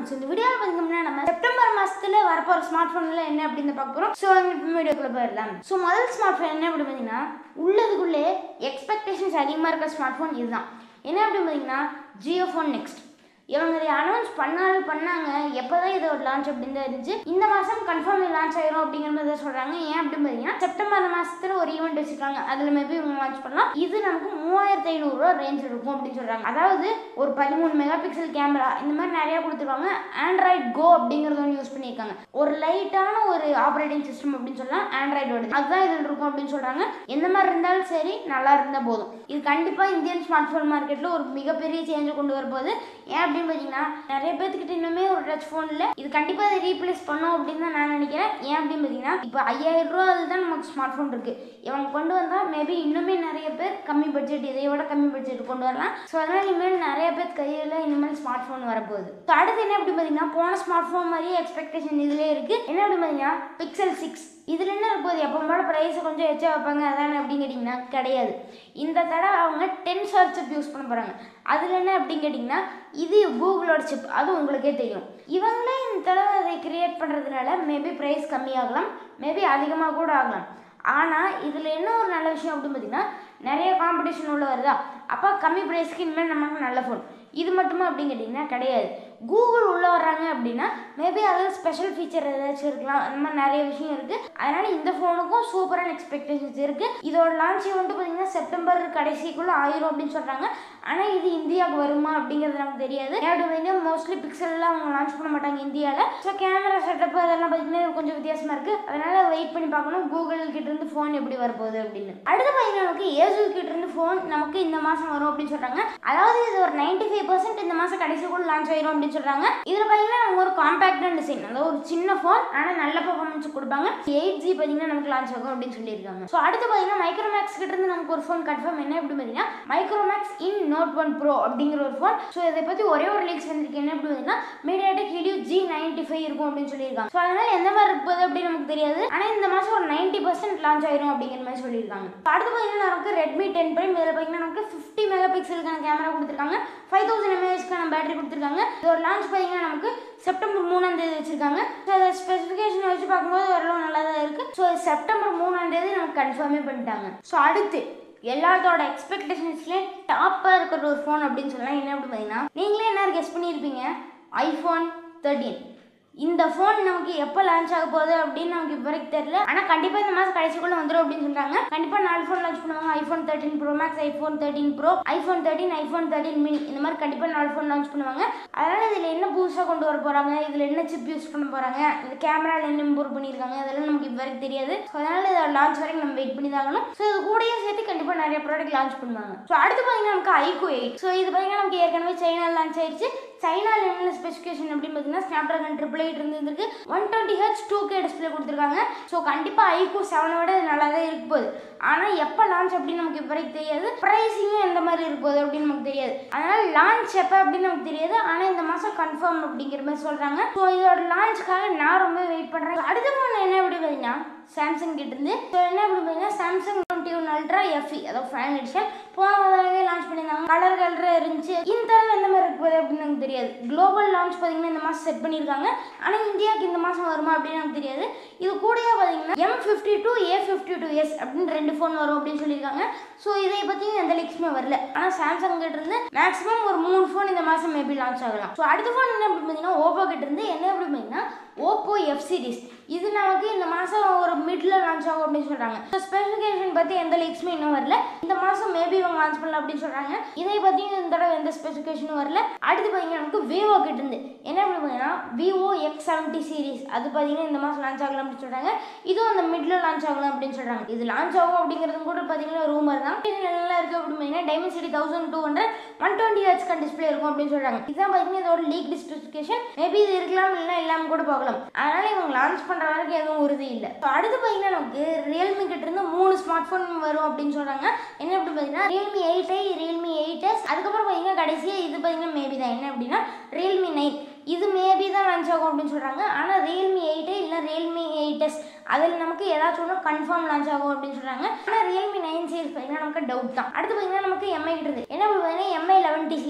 so இந்த வீடியோவில் பார்த்தீங்கன்னா நம்ம செப்டம்பர் மாதத்தில் வரப்போகிற ஸ்மார்ட் ஃபோனில் என்ன அப்படின்னு பார்க்க போகிறோம் ஸோ இப்போ வீடியோக்குள்ளே போயிடலாம் ஸோ முதல் ஸ்மார்ட் ஃபோன் என்ன அப்படின்னு பார்த்தீங்கன்னா உள்ளதுக்குள்ளே எக்ஸ்பெக்டேஷன்ஸ் அதிகமாக இருக்க ஸ்மார்ட் ஃபோன் இதுதான் என்ன அப்படின்னு பார்த்தீங்கன்னா ஜியோ ஃபோன் நெக்ஸ்ட் இவங்க இதை அனௌன்ஸ் பண்ணாலும் பண்ணாங்க எப்போ தான் இதோட லான்ச் அப்படின்னு தான் இருந்துச்சு இந்த மாதம் கன்ஃபார்ம் லான்ச் ஆயிரும் அப்படிங்கிற மாதிரி தான் சொல்கிறாங்க ஏன் அப்படின்னு பார்த்தீங்கன்னா செப்டம்பர் மாதத்தில் ஒரு ஈவெண்ட் வச்சுருக்காங்க அதில் மேபி இவங்க லான்ச் பண்ணலாம் இது நமக்கு மூவாயிரத்தி ஐநூறுரூவா ரேஞ்ச் இருக்கும் அப்படின்னு சொல்கிறாங்க அதாவது ஒரு பதிமூணு மெகா பிக்சல் கேமரா இந்த மாதிரி நிறையா கொடுத்துருக்காங்க ஆண்ட்ராய்ட் கோ அப்படிங்கிறத ஒன்று யூஸ் பண்ணியிருக்காங்க ஒரு லைட்டான ஒரு ஆப்ரேட்டிங் சிஸ்டம் அப்படின்னு சொல்லலாம் ஆண்ட்ராய்டோட அதுதான் இதில் இருக்கும் அப்படின்னு சொல்கிறாங்க எந்த மாதிரி இருந்தாலும் சரி நல்லா இருந்தால் போதும் இது கண்டிப்பாக இந்தியன் ஸ்மார்ட் ஃபோன் மார்க்கெட்டில் ஒரு மிகப்பெரிய சேஞ்சை கொண்டு வரப்போகுது ஏன் அப்படின்னு பார்த்தீங்கன்னா நிறைய பேர்த்துக்கிட்ட இன்னுமே ஒரு டச் ஃபோன் இல்லை இது கண்டிப்பாக அதை ரீப்ளேஸ் பண்ணும் அப்படின்னு தான் நான் நினைக்கிறேன் ஏன் அப்படின்னு பார்த்தீங்கன்னா இப்போ ஐயாயிரம் ரூபா தான் நமக்கு ஸ்மார்ட் ஃபோன் இருக்குது இவங்க கொண்டு வந்தால் மேபி இன்னுமே நிறைய பேர் கம்மி பட்ஜெட் இதை விட கம்மி பட்ஜெட் கொண்டு வரலாம் ஸோ அதனால் இனிமேல் நிறைய பேர் கையில் இனிமேல் ஸ்மார்ட் ஃபோன் வரப்போகுது ஸோ அடுத்து என்ன அப்படின்னு பார்த்தீங்கன்னா போன ஸ்மார்ட் ஃபோன் மாதிரியே எக்ஸ்பெக்டேஷன் இதிலே இருக்குது என்ன அப்படின்னு பார்த்தீங்கன்னா பிக்சல் சிக்ஸ் இதில் என்ன இருப்போது எப்போ போல ப்ரைஸை கொஞ்சம் எச்சா வைப்பாங்க அதானே அப்படின்னு கேட்டிங்கன்னா கிடையாது இந்த தடவை அவங்க டென் சார் சிப் யூஸ் பண்ண போகிறாங்க அதில் என்ன அப்படின்னு கேட்டிங்கன்னா இது கூகுளோட சிப் அது உங்களுக்கே தெரியும் இவங்களே இந்த தடவை அதை கிரியேட் பண்ணுறதுனால மேபி ப்ரைஸ் கம்மியாகலாம் மேபி அதிகமாக கூட ஆகலாம் ஆனால் இதில் என்ன ஒரு நல்ல விஷயம் அப்படின்னு பார்த்தீங்கன்னா நிறைய காம்படிஷன் உள்ள வருதா அப்போ கம்மி ப்ரைஸ்க்கு இனிமேல் நமக்கு நல்ல ஃபோன் இது மட்டுமா அப்படின்னு கேட்டிங்கன்னா கிடையாது கூகுள் உள்ளே வர்றாங்க அப்படின்னா மேபி அதில் ஸ்பெஷல் ஃபீச்சர் ஏதாச்சும் இருக்கலாம் அந்த மாதிரி நிறைய விஷயம் இருக்குது அதனால் இந்த ஃபோனுக்கும் சூப்பரான எக்ஸ்பெக்டேஷன்ஸ் இருக்குது இதோட லான்ச் வந்து பார்த்திங்கன்னா செப்டம்பர் கடைசிக்குள்ளே ஆயிரும் அப்படின்னு சொல்கிறாங்க ஆனால் இது இந்தியாவுக்கு வருமா அப்படிங்கிறது நமக்கு தெரியாது ஏன்னா மோஸ்ட்லி பிக்சல்லாம் அவங்க லான்ச் பண்ண மாட்டாங்க இந்தியாவில் ஸோ கேமரா செட்டப் அதெல்லாம் பார்த்திங்கன்னா கொஞ்சம் வித்தியாசமாக இருக்குது அதனால் வெயிட் பண்ணி பார்க்கணும் கூகுள் கிட்ட இருந்து ஃபோன் எப்படி வரப்போகுது அப்படின்னு அடுத்து பார்த்தீங்கன்னா நமக்கு ஏசு கிட்ட இருந்து ஃபோன் நமக்கு இந்த மாதம் வரும் அப்படின்னு சொல்கிறாங்க அதாவது இது ஒரு நைன்டி ஃபைவ் பர்சன்ட் இந்த மாதம் கடைசிக்குள்ள லான்ச் ஆயிரும் அப்படின்னு சொல்கிறாங்க இதில் பார்த்தீங்கன்னா அவங்க ஒரு காம்பேக்டான டிசைன் அதாவது ஒரு சின்ன ஃபோன் ஆனால் நல்ல பர்ஃபார்மன்ஸ் கொடுப்பாங்க எயிட் ஜி பார்த்தீங்கன்னா நமக்கு லான்ச் ஆகும் அப்படின்னு சொல்லியிருக்காங்க ஸோ அடுத்து பார்த்தீங்கன்னா மைக்ரோமேக்ஸ் கிட்ட இருந்து நமக்கு ஒரு ஃபோன் கன்ஃபார்ம் என்ன எப்படி பார்த்தீங்கன்னா Micromax in note one pro அப்படிங்கிற ஒரு ஃபோன் ஸோ இதை பற்றி ஒரே ஒரு லீக்ஸ் வந்திருக்கு என்ன எப்படி பார்த்தீங்கன்னா MediaTek Helio G ninety five இருக்கும் அப்படின்னு சொல்லியிருக்காங்க ஸோ அதனால் எந்த மாதிரி இருப்பது அப்படின்னு நமக்கு தெரியாது ஆனால் இந்த மாதம் ஒரு நைன்டி பர்சன்ட் லான்ச் ஆயிரும் அப்படிங்கிற மாதிரி சொல்லியிருக்காங்க அடுத்து பார்த்தீங்கன்னா நமக்கு ரெட்மி டென் பிரைம் இதில் பார்த்தீங்கன்னா நமக்கு ஃபிஃப்டி மெகா பிக்சலுக்கான கேமரா கொடுத்துருக்காங்க ஃபைவ் தௌசண்ட் எம்ஏஹெச்க்கான பேட்டரி கொடுத்துருக்காங்க இதோட லான்ச் பார்த்தீங்கன்னா நமக்கு செப்டம்பர் மூணாம் தேதி வச்சிருக்காங்க ஸோ அதை ஸ்பெசிஃபிகேஷன் வச்சு பார்க்கும்போது ஓரளவு நல்லா தான் இருக்குது ஸோ செப்டம்பர் மூணாம் தேதி நமக்கு கன்ஃபார்மே பண்ணிட்டாங்க ஸோ அடுத்து எல்லாத்தோட எக்ஸ்பெக்டேஷன்ஸ்லேயே டாப்பாக இருக்கிற ஒரு ஃபோன் அப்படின்னு சொல்லலாம் என்ன அப்படின்னு பார்த்தீங்கன்னா நீங்களே என்ன கெஸ் பண்ணியிருப்பீங்க ஐஃபோன் தேர்ட்டீன் இந்த ஃபோன் நமக்கு எப்போ லான்ச் ஆக போகுது அப்படின்னு நமக்கு இப்போ வரைக்கும் தெரியல ஆனால் கண்டிப்பாக இந்த மாதம் கடைசிக்குள்ள வந்துடும் அப்படின்னு சொல்கிறாங்க கண்டிப்பாக நாலு ஃபோன் லான்ச் பண்ணுவாங்க iPhone thirteen pro max iPhone thirteen pro iPhone thirteen iPhone thirteen mini இந்த மாதிரி கண்டிப்பாக நாலு ஃபோன் லான்ச் பண்ணுவாங்க அதனால் இதில் என்ன புதுசாக கொண்டு வர போகிறாங்க இதில் என்ன சிப் யூஸ் பண்ண போகிறாங்க இந்த கேமராவில் என்ன இம்ப்ரூவ் பண்ணியிருக்காங்க அதெல்லாம் நமக்கு இப்போ வரைக்கும் தெரியாது ஸோ அதனால் இதை லான்ச் வரைக்கும் நம்ம வெயிட் பண்ணி தான் ஆகணும் ஸோ இது கூடயே சேர்த்து கண்டிப்பாக நிறைய ப்ராடக்ட் லான்ச் பண்ணுவாங்க ஸோ அடுத்து பார்த்தீங்கன்னா நமக்கு ஐகோ எயிட் ஸோ இது பார்த்தீங்கன்னா நமக்கு ஏற்கனவே சைனாவில் லான்ச் ஆயிடுச்சு சைனாவில் என்ன ஸ்பெசிஃபிகேஷன் அப்படின்னு பார்த்தீங்கன்னா ஸ்னாப் ட்ராகன் ட்ரிபிள் எயிட் இருந்திருக்கு one twenty H two K display கொடுத்துருக்காங்க ஸோ கண்டிப்பாக ஐகோ செவனை விட இது நல்லா தான் இருக்க போகுது ஆனால் எப்போ லான்ச் அப்படின்னு நமக்கு இப்போ வரைக்கும் தெரியாது ப்ரைஸிங்கும் எந்த மாதிரி இருக்க போகுது அப்படின்னு நமக்கு தெரியாது அதனால் லான்ச் எப்போ அப்படின்னு நமக்கு தெரியாது ஆனால் இந்த மாதம் கன்ஃபார்ம் அப்படிங்கிற மாதிரி சொல்கிறாங்க ஸோ இதோட லான்ச்சுக்காக நான் ரொம்ப வெயிட் பண்ணுறேன் அடுத்த ஃபோன் என்ன எப்படி பார்த்தீங்கன்னா சாம்சங் கிட்ட இருந்து ஸோ என்ன அப்படி பார்த்தீங்கன்னா Samsung twenty one ultra FE அதாவது ஃபைனல் எடிஷன் போன தடவை லான்ச் பண்ணியிருந்தாங்க கலர் கலராக இருந்துச்சு இந்த தடவை எந்த மாதிரி இருக்குது அப்படின்னு எனக்கு தெரியாது குளோபல் லான்ச் பார்த்தீங்கன்னா இந்த மாதம் செட் பண்ணியிருக்காங்க ஆனால் இந்தியாவுக்கு இந்த மாதம் வருமா அப்படின்னு எனக்கு தெரியாது இது கூடயே பார்த்தீங்கன்னா M fifty two A fifty two S அப்படின்னு ரெண்டு ஃபோன் வரும் அப்படின்னு சொல்லியிருக்காங்க ஸோ இதை பற்றியும் எந்த லீக்ஸுமே வரல ஆனால் சாம்சங் கிட்ட இருந்து மேக்ஸிமம் ஒரு மூணு ஃபோன் இந்த மாதம் மேபி லான்ச் ஆகலாம் ஸோ அடுத்த ஃபோன் என்ன அப்படி பார்த்தீங்கன்னா ஓப்போ கிட்ட இருந்து என்ன எப்படி பார்த்தீங்கன்னா ஓப்போ எஃப் சீரிஸ் இது நமக்கு இந்த மாதம் ஒரு மிட்ல லான்ச் ஆகும் அப்படின்னு சொல்கிறாங்க ஸோ ஸ்பெசிஃபிகேஷன் பற்றி எந்த லீக்ஸுமே இன்னும் வரல இந்த மாதம் மேபி இவங்க லான்ச் பண்ணலாம் அப்படின்னு சொல்கிறாங்க இதை பற்றியும் இந்த தடவை எந்த ஸ்பெசிஃபிகேஷனும் வரல அடுத்து பார்த்தீங்கன்னா நமக்கு விவோ கிட்ட இருந்து என்ன அப்படி பார்த்தீங்கன்னா விவோ எக்ஸ் செவன்ட்டி சீரிஸ் அது பார்த்தீங்கன்னா இந்த மாதம் லான்ச் ஆகலாம் அப்படின்னு சொல்கிறாங்க இதுவும் அந்த மிட்ல லான்ச் ஆகலாம் அப்படின்னு சொல்கிறாங்க இது லான்ச் ஆகும் அப்படிங்கிறது கூட பார்த்தீங்கன்னா ரூமர் தான் இது நல்லா இருக்குது அப்படின்னு பார்த்தீங்கன்னா Dimensity thousand two hundred one twenty H gun display இருக்கும் அப்படின்னு சொல்கிறாங்க இதுதான் பார்த்தீங்கன்னா இதோட லீக் ஸ்பெசிஃபிகேஷன் மேபி இது இருக்கலாம் இல்லைன்னா இல்லாமல் கூட பார்க்கலாம் அதனால இவங்க லான்ச் பண்ணுற வரைக்கும் எதுவும் உறுதி இல்லை ஸோ அடுத்து பார்த்தீங்கன்னா நமக்கு ரியல்மி கிட்ட இருந்து மூணு ஸ்மார்ட் ஃபோன் வரும் அப்படின்னு சொல்கிறாங்க என்ன அப்படி பார்த்தீங்கன்னா Realme eight I Realme eight S அதுக்கப்புறம் பார்த்தீங்கன்னா கடைசியாக இது பார்த்தீங்கன்னா மேபி தான் என்ன அப்படின்னா ரியல்மி நைன் இது மேபி தான் லான்ச் ஆகும் அப்படின்னு சொல்கிறாங்க ஆனால் ரியல்மி எயிட்டே இல்லை ரியல்மி எயிட் எஸ் அதில் நமக்கு ஏதாச்சும் ஒன்று கன்ஃபார்ம் லான்ச் ஆகும் அப்படின்னு சொல்கிறாங்க ஆனால் ரியல்மி நைன் சீரிஸ் பார்த்தீங்கன்னா நமக்கு டவுட் தான் அடுத்து பார்த்தீங்கன்னா நமக்கு எம்ஐ கிட்ட இருக்கு என்ன பார்த்தீங்கன்னா எம்ஐ லெவன் டி சீரிஸ்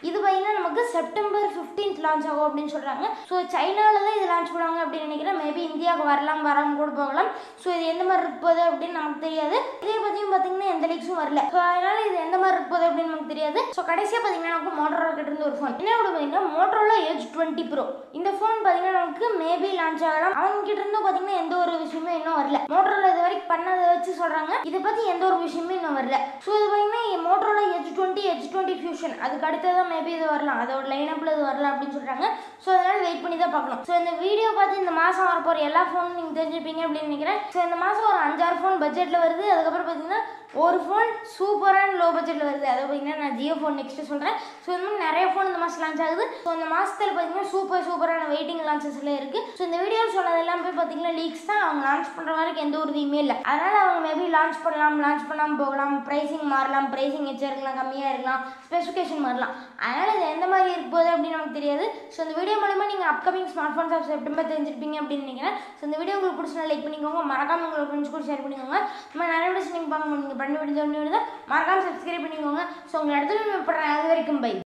இது பார்த்தீங்கன்னா நமக்கு செப்டம்பர் ஃபிஃப்டீன்த் லான்ச் ஆகும் அப்படின்னு சொல்கிறாங்க ஸோ சைனாவில் தான் இது லான்ச் பண்ணுவாங்க அப்படின்னு நினைக்கிறேன் மேபி இந்தியாவுக்கு வரலாம் வராமல் கூட போகலாம் ஸோ இது எந்த மாதிரி இருக்க போகுது அப்படின்னு நமக்கு தெரியாது இதே பற்றியும் பார்த்தீங்கன்னா எந்த லீக்ஸும் வரல ஸோ அதனால இது எந்த மாதிரி இருக்க போகுது அப்படின்னு நமக்கு தெரியாது ஸோ கடைசியாக பார்த்தீங்கன்னா நமக்கு மோட்டரோலா கிட்ட இருந்து ஒரு ஃபோன் என்ன விட பார்த்தீங்கன்னா மோட்டரோலா எஜ் டுவெண்ட்டி ப்ரோ இந்த ஃபோன் பார்த்தீங்கன்னா நமக்கு மேபி லான்ச் ஆகலாம் அவங்க கிட்ட இருந்து பார்த்தீங்கன்னா எந்த ஒரு விஷயமே இன்னும் வரல மோட்டரோலா இது வரைக்கும் பண்ணதை வச்சு சொல்கிறாங்க இதை பற்றி எந்த ஒரு விஷயமே இன்னும் வரல ஸோ இது பார்த்தீங்கன்னா Motorola edge twenty edge twenty fusion அதுக்கு அடுத்ததான் மேபி இது வரலாம் அதோட லைனப்பில் இது வரலாம் அப்படின்னு சொல்கிறாங்க ஸோ அதனால வெயிட் பண்ணி தான் பார்க்கணும் ஸோ இந்த வீடியோ பார்த்து இந்த மாதம் வரப்போகிற எல்லா ஃபோனும் நீங்கள் தெரிஞ்சுப்பீங்க அப்படின்னு நினைக்கிறேன் ஸோ இந்த மாதம் ஒரு அஞ்சாறு ஃபோன் பட்ஜெட்டில் வருது அதுக்கப்புறம் பார்த்தீங்கன்னா ஒரு ஃபோன் சூப்பரான லோ பட்ஜெட்டில் வருது அதை பார்த்தீங்கன்னா நான் ஜியோ ஃபோன் நெக்ஸ்ட்டு சொல்கிறேன் ஸோ இந்த மாதிரி நிறைய ஃபோன் இந்த மாதம் லான்ச் ஆகுது ஸோ இந்த மாதத்தில் பார்த்தீங்கன்னா சூப்பர் சூப்பரான வெயிட்டிங் லான்ச்சஸ்ல இருக்குது ஸோ இந்த வீடியோவில் சொன்னது எல்லாம் போய் பார்த்தீங்கன்னா லீக்ஸ் தான் அவங்க லான்ச் பண்ணுற வரைக்கும் எந்த ஒரு இதுவுமே இல்லை அதனால் அவங்க மேபி லான்ச் பண்ணலாம் லான்ச் பண்ணாமல் போகலாம் ப்ரைஸிங் மாறலாம் ப்ரைஸிங் எச்சா இருக்கலாம் கம்மியாக இருக்கலாம் ஸ்பெசிஃபிகேஷன் மாறலாம் அதனால் இது எந்த மாதிரி இருக்க போகுது அப்படின்னு நமக்கு தெரியாது ஸோ இந்த வீடியோ மூலமா நீங்கள் upcoming smart phones of September தெரிஞ்சிருப்பீங்க அப்படின்னு நினைக்கிறேன் ஸோ இந்த வீடியோ உங்களுக்கு பிடிச்சா லைக் பண்ணிக்கோங்க மறக்காம உங்களுக்கு ஃப்ரெண்ட்ஸ் கூட ஷேர் பண்ணிக்கோங்க நம்ம நிறைய வீடியோஸ் நீங்கள் பார்க்க நீங்கள் பண்ணி விடுறது ஒன்று மறக்காம சப்ஸ்கிரைப் பண்ணிக்கோங்க ஸோ உங்களை அடுத்த வீடியோ போடுறேன் அது வரைக்கும் பை